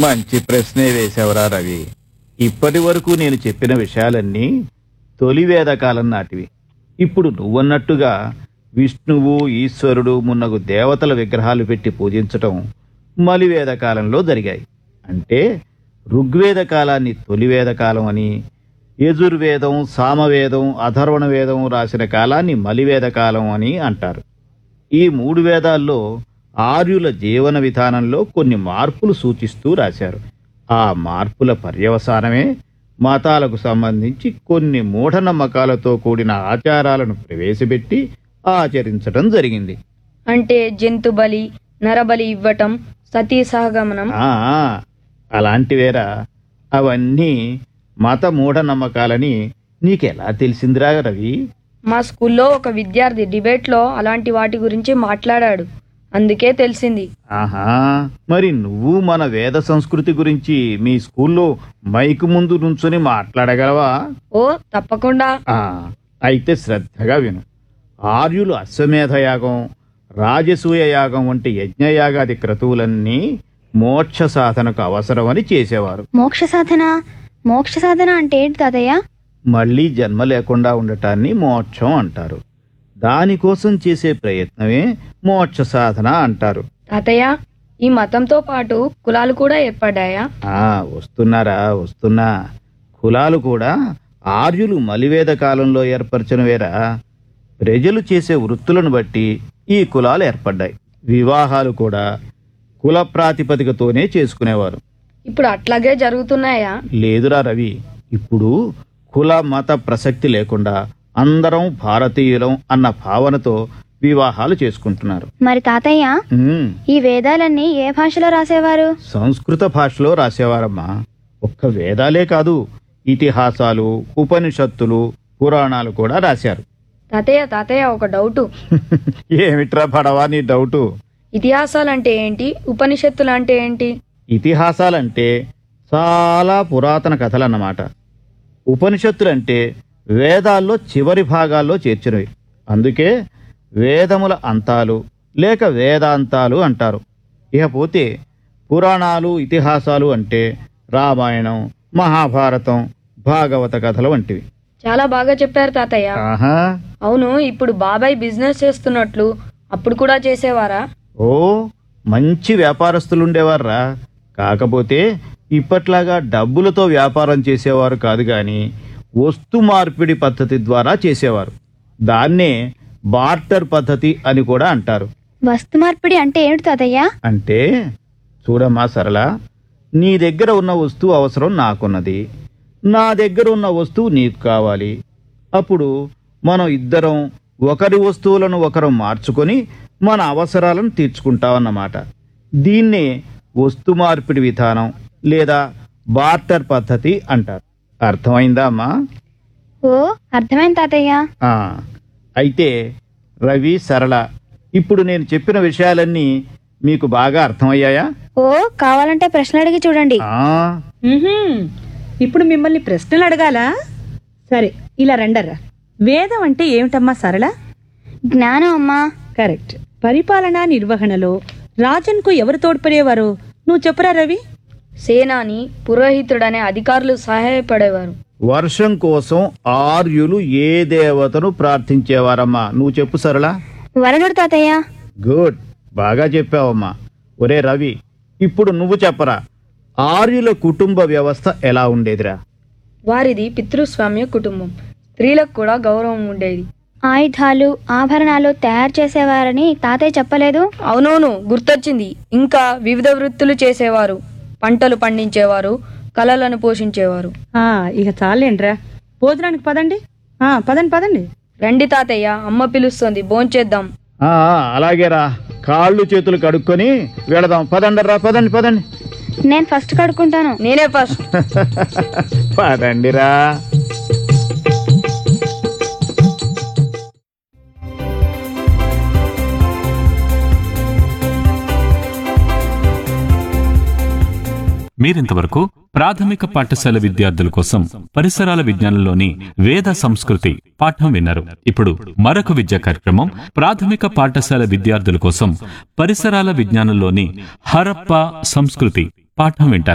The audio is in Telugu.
మంచి ప్రశ్నే వేశావురా రవి ఇప్పటి వరకు నేను చెప్పిన విషయాలన్నీ తొలి వేదకాలం నాటివి ఇప్పుడు నువ్వన్నట్టుగా విష్ణువు ఈశ్వరుడు మున్నగు దేవతల విగ్రహాలు పెట్టి పూజించటం మలివేద కాలంలో జరిగాయి అంటే ఋగ్వేద కాలాన్ని తొలి వేద కాలం అని యజుర్వేదం సామవేదం అథర్వణ వేదం రాసిన కాలాన్ని మలివేద కాలం అని అంటారు ఈ మూడు వేదాల్లో ఆర్యుల జీవన విధానంలో కొన్ని మార్పులు సూచిస్తూ రాశారు ఆ మార్పుల పర్యవసానమే మతాలకు సంబంధించి కొన్ని మూఢనమ్మకాలతో కూడిన ఆచారాలను ప్రవేశపెట్టి ఆచరించడం జరిగింది అంటే జంతు బలి నరబలి ఇవ్వటం సతీ సహగమనం ఆ అలాంటివేరా అవన్నీ మత మూఢనమ్మకాలని నీకెలా తెలిసిందిరా రవి మా స్కూల్లో ఒక విద్యార్థి డిబేట్లో అలాంటి వాటి గురించి మాట్లాడాడు అందుకే తెలిసింది ఆహా మరి నువ్వు మన వేద సంస్కృతి గురించి మీ స్కూల్లో మైకు ముందు నుంచుని మాట్లాడగలవా ఓ తప్పకుండా ఆ, అయితే శ్రద్ధగా విను ఆర్యులు అశ్వమేధ యాగం రాజసూయ యాగం వంటి యజ్ఞయాగాది క్రతువులన్నీ మోక్ష సాధనకు అవసరమని చేసేవారు మోక్ష సాధన మోక్ష సాధన అంటే ఏంటి తాతయ్య మళ్ళీ జన్మ లేకుండా ఉండటాన్ని మోక్షం అంటారు దానికోసం చేసే ప్రయత్నమే మోక్ష సాధన అంటారు తాతయ్య ఈ మతంతో పాటు కులాలు కూడా ఏర్పడ్డాయా ఆ వస్తున్నారా వస్తున్నా కులాలు కూడా ఆర్యులు మలివేద కాలంలో ఏర్పరచినవేరా ప్రజలు చేసే వృత్తులను బట్టి ఈ కులాలు ఏర్పడ్డాయి వివాహాలు కూడా కుల ప్రాతిపదికతోనే చేసుకునేవారు ఇప్పుడు అట్లాగే జరుగుతున్నాయా లేదురా రవి ఇప్పుడు కుల మత ప్రసక్తి లేకుండా అందరం భారతీయులం అన్న భావనతో వివాహాలు చేసుకుంటున్నారు మరి తాతయ్య ఉమ్, ఈ వేదాలన్నీ ఏ భాషలో రాసేవారు సంస్కృత భాషలో రాసేవారమ్మా ఒక్క వేదాలే కాదు ఇతిహాసాలు ఉపనిషత్తులు పురాణాలు కూడా రాశారు తాతయ్య తాతయ్య ఒక డౌటు ఏమిట్రా పడవా నీ డౌటు ఇతిహాసాలంటే ఏంటి ఉపనిషత్తులు అంటే ఏంటి ఇతిహాసాలంటే చాలా పురాతన కథలన్నమాట ఉపనిషత్తులంటే వేదాల్లో చివరి భాగాల్లో చేర్చినవి అందుకే వేదముల అంతాలు లేక వేదాంతాలు అంటారు ఇకపోతే పురాణాలు ఇతిహాసాలు అంటే రామాయణం మహాభారతం భాగవత కథలు వంటివి చాలా బాగా చెప్పారు తాతయ్య ఆహా అవును ఇప్పుడు బాబాయ్ బిజినెస్ చేస్తున్నట్లు అప్పుడు కూడా చేసేవారా ఓ మంచి వ్యాపారస్తులుండేవారా కాకపోతే ఇప్పట్లాగా డబ్బులతో వ్యాపారం చేసేవారు కాదు గాని వస్తు మార్పిడి పద్ధతి ద్వారా చేసేవారు దాన్నే బార్టర్ పద్ధతి అని కూడా అంటారు వస్తు మార్పిడి అంటే ఏమిటి తాతయ్య అంటే చూడమ్మా సరళ నీ దగ్గర ఉన్న వస్తువు అవసరం నాకున్నది నా దగ్గర ఉన్న వస్తువు నీకు కావాలి అప్పుడు మనం ఇద్దరం ఒకరి వస్తువులను ఒకరు మార్చుకొని మన అవసరాలను తీర్చుకుంటామన్నమాట దీన్నే వస్తు మార్పిడి విధానం లేదా బార్టర్ పద్ధతి అంటారు అర్థమైందా అమ్మా ఓ అర్థమైంది తాతయ్య ఆ, అయితే రవి సరళ ఇప్పుడు నేను చెప్పిన విషయాలన్నీ మీకు బాగా అర్థమయ్యాయా ఓ కావాలంటే ప్రశ్న అడిగి చూడండి ఆ మ్మ్హ్మ్. ఇప్పుడు మిమ్మల్ని ప్రశ్నలు అడగాలా సరే ఇలా రండర్రా వేదం అంటే ఏమిటమ్మా సరళ జ్ఞానం అమ్మా కరెక్ట్ పరిపాలనా నిర్వహణలో రాజన్కు ఎవరు తోడ్పడేవారు నువ్వు చెప్పురా రవి సేనాని పురోహితుడనే అధికారులు సహాయపడేవారు వర్షం కోసం ఆర్యులు ఏ దేవతను ప్రార్థించేవారమ్మా నువ్వు చెప్పు సరళ వరనుడు తాతయ్య గుడ్ బాగా చెప్పావమ్మా ఒరే రవి ఇప్పుడు నువ్వు చెప్పరా ఆర్యుల కుటుంబ వ్యవస్థ ఎలా ఉండేదిరా వారిది పితృస్వామ్య కుటుంబం స్త్రీలకు కూడా గౌరవం ఉండేది ఆయుధాలు ఆభరణాలు తయారు చేసేవారని తాతయ్య చెప్పలేదు అవునవును గుర్తొచ్చింది ఇంకా వివిధ వృత్తులు చేసేవారు పంటలు పండించేవారు కళలను పోషించేవారు ఆ ఇక చాలేండ్రా భోజనానికి పదండి ఆ పదండి పదండి రండి తాతయ్య అమ్మ పిలుస్తోంది భోంచేద్దాం ఆ ఆ, అలాగేరా కాళ్ళు చేతులు కడుక్కొని వెళదాం పదండరా పదండి పదండి నేను ఫస్ట్ కడుక్కుంటాను నేనే ఫస్ట్ పదండిరా మీరింతవరకు ప్రాథమిక పాఠశాల విద్యార్థుల కోసం పరిసరాల విజ్ఞానంలోని వేద సంస్కృతి పాఠం విన్నారు ఇప్పుడు మరొక విద్యా కార్యక్రమం ప్రాథమిక పాఠశాల విద్యార్థుల కోసం పరిసరాల విజ్ఞానంలోని హరప్ప సంస్కృతి పాఠం వింటారు